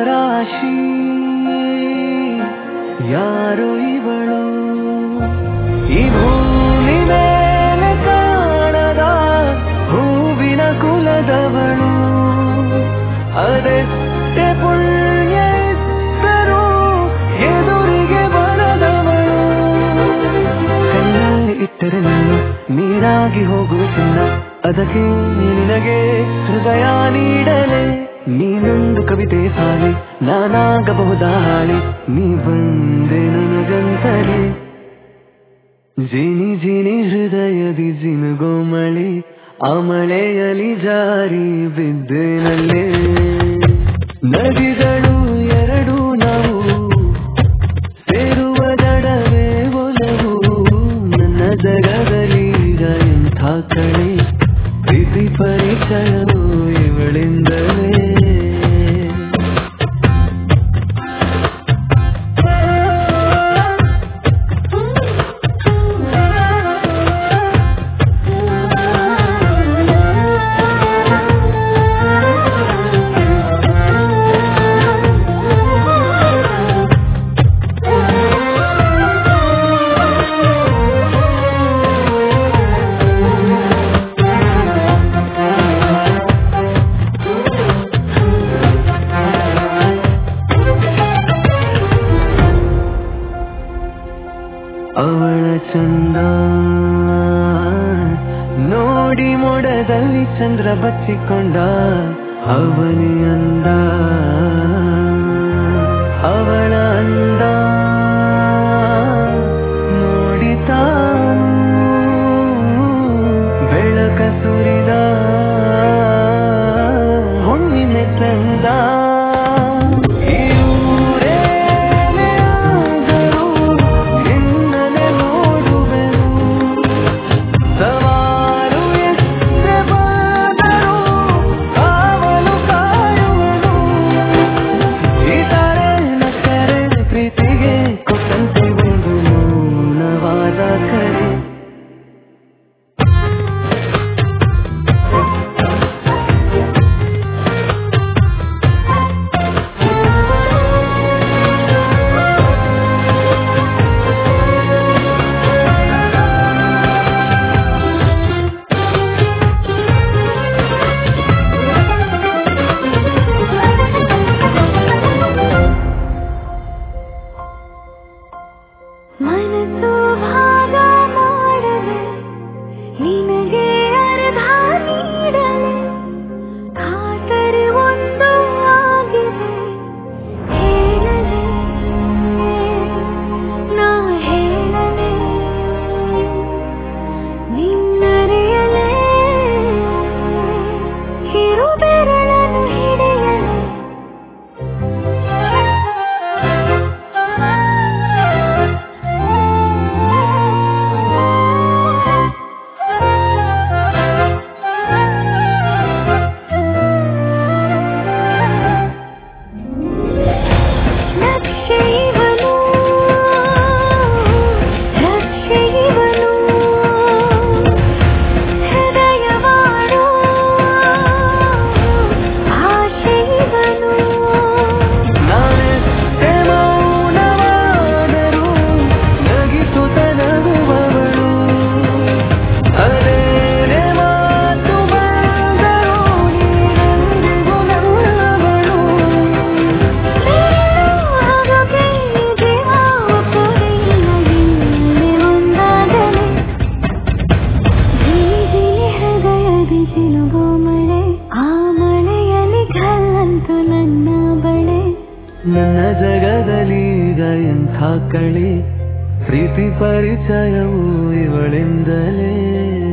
ರಾಶಿ ಯಾರು ಇವಳು ಈ ಭೂಮಿ ಮೇಲೆ ಕಾಣದ ಹೂವಿನ ಕುಲದವಳು ಅದೆಷ್ಟೇ ಪುಣ್ಯ ಇದ್ದರೂ ಎದುರಿಗೆ ಬರದವಳು ಕಣ್ಣಲ್ಲಿ ಇಟ್ಟರೆ ನೀನು ನೀರಾಗಿ ಹೋಗುವ ಚಿನ್ನ ಅದಕ್ಕೆ ನಿನಗೆ ಹೃದಯ ನೀಡಲೆ ನೀನೊಂದು ಕವಿತೆ ಸಾಲಿ ನಾನಾಗಬಹುದಾ ಹಾಳಿ ನೀ ಬಂದೆ ನನಗಂತಲೇ ಜಿನಿ ಜಿನಿ ಹೃದಯದಿ ಜಿನುಗೋ ಮಳೆ ಆ ಮಳೆಯಲಿ ಜಾರಿ ಬಿದ್ದೆನಲ್ಲೇ ನದಿಗಳು ಎರಡು ನಾವು ಸೇರುವ ದಡವೇ ಒಲವು ನನ್ನ ಜಗದಲ್ಲೀಗ ಎಂಥ ಕಳೆ ಪ್ರೀತಿ ಪರಿಚಯವು ಇವಳಿಂದಲೇ ಅವಳ ಚಂದ ನೋಡಿ ಮೋಡದಲ್ಲಿ ಚಂದ್ರ ಬಚ್ಚಿಕೊಂಡ ಅವನಿ ಅಂದ ಅವಳ ಅಂದ ನೋಡಿ ತಾನು ಬೆಳಕ ಸುರಿದ ಹುಣ್ಣಿಮೆ ಚಂದ ಈ ಊರೇನೇ ಆದರೂ ನಿನ್ನನೆ ನೋಡುವೆನು ಸವಾಲು ಎಷ್ಟೇ ಬಂದರೂ ಕಾವಲು ಕಾಯುವೆನು ಇತರೆ ನಕ್ಕರೆ ಪ್ರೀತಿಗೆ ಕೊಟ್ಟಂತೆ ಒಂದು ಮೌನವಾದ ಕರೆ ಮನಸ್ಸು ಭಾಗ ಮಾಡದೆ ನಿನಗೆ ಅರ್ಧ ನೀಡಲೆ ಖಾತರಿ ಒಂದು ಆಗಿದೆ ಹೇಳಲೆ ನಾ ಹೇಳಲೆ ನಿನ್ನರಿಯಲೆ ಕಿರು ಬೆರಳನ್ನು ಹಿಡಿಯಲೆ ನಕ್ಷೆಯವನು ರಕ್ಷೆಯವನು ಹೃದಯವಾಡು ಆಶೆಯವನು ನಾನೆಷ್ಟೇ ಮೌನವಾದರೂ ನಗಿಸುತ್ತ ನಗುವವಳು ಅದೇನೇ ಮಾತು ಬಂದರೂ ನೀನೆಂದಿಗೂ ನನ್ನವಳು ಆಗೋಕೆ ಜೀವ ಒಪ್ಪೋದಿಲ್ಲ ಇನ್ನೇ ಒಂದಾಗಲೇ ಜಿಲಿ ಜಿಲಿ ಹೃದಯದಿ ಜಿನುಗೋ ಮಳೆ ಆ ಮಳೆಯಲ್ಲಿ ಘಲ್ಲಂತು ನನ್ನ ಬಳೆ ನನ್ನ ಜಗದಲ್ಲೀಗ ಎಂಥ ಕಳೆ ಪ್ರೀತಿ ಪರಿಚಯವು ಇವಳಿಂದಲೇ